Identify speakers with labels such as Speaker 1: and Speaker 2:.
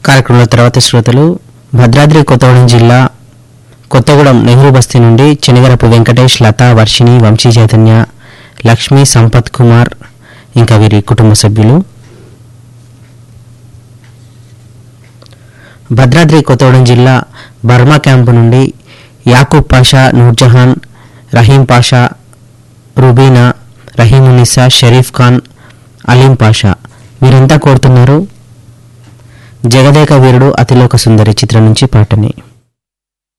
Speaker 1: కార్యక్రమంలో తర్వాత శ్రోతలు భద్రాద్రి కొత్తగూడెం జిల్లా కొత్తగూడెం నెహ్రూ బస్తీ నుండి చెనిగరపు వెంకటేష్ లత వర్షిణి వంశీ చైతన్య లక్ష్మి సంపత్ కుమార్ ఇంకా వీరి కుటుంబ సభ్యులు భద్రాద్రి కొత్తగూడెం జిల్లా బర్మా క్యాంపు నుండి యాకూబ్ పాషా నూర్జహాన్ రహీం పాషా రుబీనా రహీమునిసా షరీఫ్ ఖాన్ అలీం పాషా వీరంతా కోరుతున్నారు జగదేక వీరుడు అతిలోక సుందరి చిత్రం నుంచి పాటని